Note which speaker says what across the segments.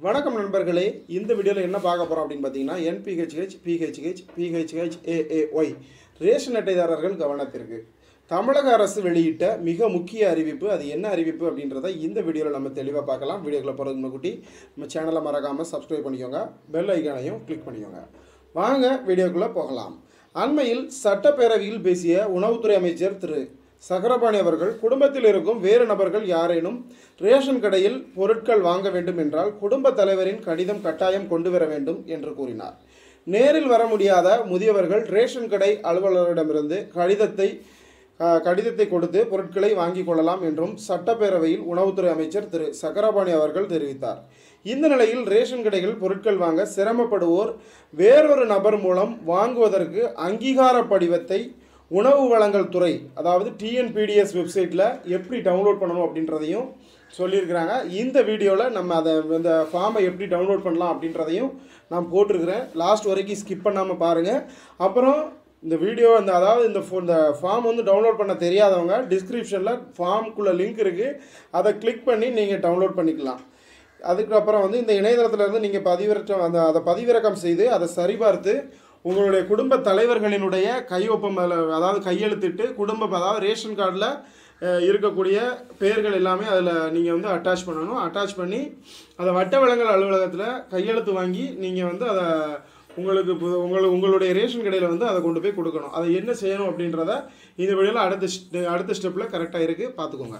Speaker 1: வணக்கம் நண்பர்களே இந்த வீடியோவில் என்ன பார்க்க போகிறோம் அப்படின்னு பார்த்தீங்கன்னா NPHH PHH PHH AAY ration அட்டைதாரர்கள் கவனத்திற்கு தமிழக அரசு வெளியிட்ட மிக முக்கிய அறிவிப்பு அது என்ன அறிவிப்பு அப்படின்றத இந்த வீடியோவில் நம்ம தெளிவாக பார்க்கலாம் வீடியோக்குள்ள போகிறதுக்கு முன்னாடி நம்ம சேனலை மறக்காமல் சப்ஸ்கிரைப் பண்ணிக்கோங்க பெல் ஐக்கானையும் கிளிக் பண்ணிக்கோங்க வாங்க வீடியோக்குள்ளே போகலாம் அண்மையில் சட்டப்பேரவையில் பேசிய உணவுத்துறை அமைச்சர் திரு சக்கரபாணி அவர்கள் குடும்பத்தில் இருக்கும் வேறு நபர்கள் யாரேனும் ரேஷன் கடையில் பொருட்கள் வாங்க வேண்டும் என்றால் குடும்ப தலைவரின் கடிதம் கட்டாயம் கொண்டு வர வேண்டும் என்று கூறினார் நேரில் வர முடியாத முதியவர்கள் ரேஷன் கடை அலுவலரிடமிருந்து கடிதத்தை அஹ், கடிதத்தை கொடுத்து பொருட்களை வாங்கிக் கொள்ளலாம் என்றும் சட்டப்பேரவையில் உணவுத்துறை அமைச்சர் திரு சக்கரபாணி அவர்கள் தெரிவித்தார் இந்த நிலையில் ரேஷன் கடைகள் பொருட்கள் வாங்க சிரமப்படுவோர் வேறொரு நபர் மூலம் வாங்குவதற்கு அங்கீகார படிவத்தை உணவு வழங்கல் துறை அதாவது டிஎன்பிடிஎஸ் வெப்சைட்டில் எப்படி டவுன்லோட் பண்ணணும் அப்படின்றதையும் சொல்லியிருக்கிறாங்க இந்த வீடியோவில் நம்ம அதை இந்த ஃபார்மை எப்படி டவுன்லோட் பண்ணலாம் அப்படின்றதையும் நான் போட்டிருக்கிறேன் லாஸ்ட் வரைக்கும் ஸ்கிப் பண்ணாமல் பாருங்கள் அப்புறம் இந்த வீடியோ அந்த அதாவது இந்த ஃபோ- இந்த ஃபார்ம் வந்து டவுன்லோட் பண்ண தெரியாதவங்க டிஸ்கிரிப்ஷனில் ஃபார்முக்குள்ளே லிங்க் இருக்குது அதை கிளிக் பண்ணி நீங்கள் டவுன்லோட் பண்ணிக்கலாம் அதுக்கப்புறம் வந்து இந்த இணையதளத்துல இருந்து நீங்கள் பதிவிறக்கம் அந்த அதை பதிவிறக்கம் செய்து அதை சரிபார்த்து உங்களுடைய குடும்ப தலைவர்களினுடைய கையொப்பம் அதில் அதாவது கையெழுத்திட்டு குடும்ப அதாவது ரேஷன் கார்டில் இருக்கக்கூடிய பெயர்கள் எல்லாமே அதில் நீங்கள் வந்து அட்டாச் பண்ணணும் அட்டாச் பண்ணி அதை வட்ட வழங்கல் அலுவலகத்தில் கையெழுத்து வாங்கி நீங்கள் வந்து அதை உங்களுக்கு பு- உங்களுக்கு உங்களுடைய ரேஷன் கடையில் வந்து அதை கொண்டு போய் கொடுக்கணும் அதை என்ன செய்யணும் அப்படின்றத இந்த வழியில் அடுத்த ஸ்டெ- அடுத்த ஸ்டெப்பில் கரெக்டாக இருக்குது பார்த்துக்கோங்க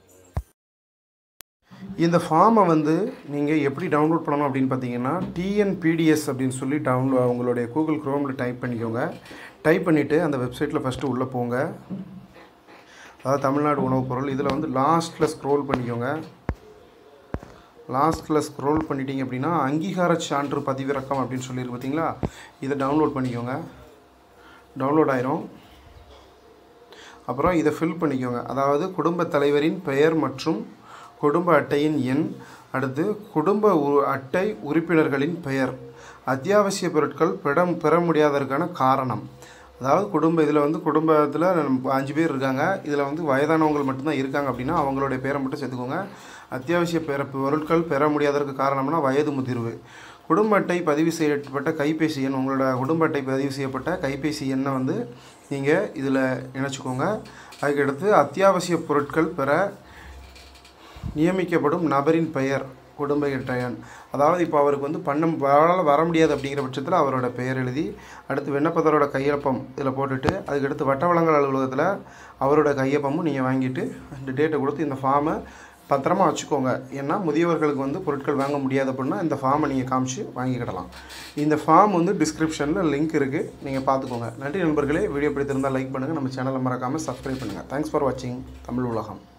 Speaker 1: இந்த ஃபார்மை வந்து நீங்கள் எப்படி டவுன்லோட் பண்ணணும் அப்படின்னு பார்த்தீங்கன்னா டிஎன்பிடிஎஸ் அப்படின்னு சொல்லி டவுன்லோட் உங்களுடைய கூகுள் க்ரோமில் டைப் பண்ணிக்கோங்க டைப் பண்ணிவிட்டு அந்த வெப்சைட்டில் ஃபஸ்ட்டு உள்ளே போங்க அதாவது தமிழ்நாடு உணவுப் பொருள் இதில் வந்து லாஸ்ட்டில் ஸ்க்ரோல் பண்ணிக்கோங்க லாஸ்ட்டில் ஸ்க்ரோல் பண்ணிட்டீங்க அப்படின்னா அங்கீகார சான்று பதிவிறக்கம் அப்படின்னு சொல்லியிருக்கு பார்த்தீங்களா இதை டவுன்லோட் பண்ணிக்கோங்க டவுன்லோட் ஆயிரும் அப்புறம் இதை ஃபில் பண்ணிக்கோங்க அதாவது குடும்ப தலைவரின் பெயர் மற்றும் குடும்ப அட்டையின் எண் அடுத்து குடும்ப உ- அட்டை உறுப்பினர்களின் பெயர் அத்தியாவசிய பொருட்கள் பெற பெற முடியாததற்கான காரணம் அதாவது குடும்ப இதில் வந்து குடும்பத்தில் அஞ்சு பேர் இருக்காங்க இதில் வந்து வயதானவங்க மட்டும்தான் இருக்காங்க அப்படின்னா அவங்களுடைய பேரை மட்டும் சேர்த்துக்கோங்க அத்தியாவசிய பெற பொருட்கள் பெற முடியாததற்கு காரணம்னா வயது முதிர்வு குடும்ப அட்டை பதிவு செய்யப்பட்ட கைபேசி எண் உங்களோட குடும்ப அட்டை பதிவு செய்யப்பட்ட கைபேசி எண்ணை வந்து நீங்கள் இதில் இணைச்சிக்கோங்க அதுக்கடுத்து அத்தியாவசிய பொருட்கள் பெற நியமிக்கப்படும் நபரின் பெயர் குடும்ப எட்டையன் அதாவது இப்போ அவருக்கு வந்து பண்ண அவரால் வர முடியாது அப்படிங்கிற பட்சத்தில் அவரோட பெயர் எழுதி அடுத்து விண்ணப்பதாரோட கையொப்பம் இதில் போட்டுட்டு அதுக்கடுத்து வட்ட வழங்கல் அலுவலகத்தில் அவரோட கையொப்பமும் நீங்கள் வாங்கிட்டு இந்த டேட்டை கொடுத்து இந்த ஃபார்மை பத்திரமா வச்சுக்கோங்க ஏன்னா முதியவர்களுக்கு வந்து பொருட்கள் வாங்க முடியாது அப்படின்னா இந்த ஃபார்மை நீங்கள் காமிச்சு வாங்கிக்கிடலாம் இந்த ஃபார்ம் வந்து டிஸ்கிரிப்ஷனில் லிங்க் இருக்குது நீங்கள் பார்த்துக்கோங்க நன்றி நண்பர்களே வீடியோ பிடித்திருந்தால் லைக் பண்ணுங்கள் நம்ம சேனலை மறக்காமல் சப்ஸ்கிரைப் பண்ணுங்கள் தேங்க்ஸ் ஃபார் வாட்சிங் தமிழ் உலகம்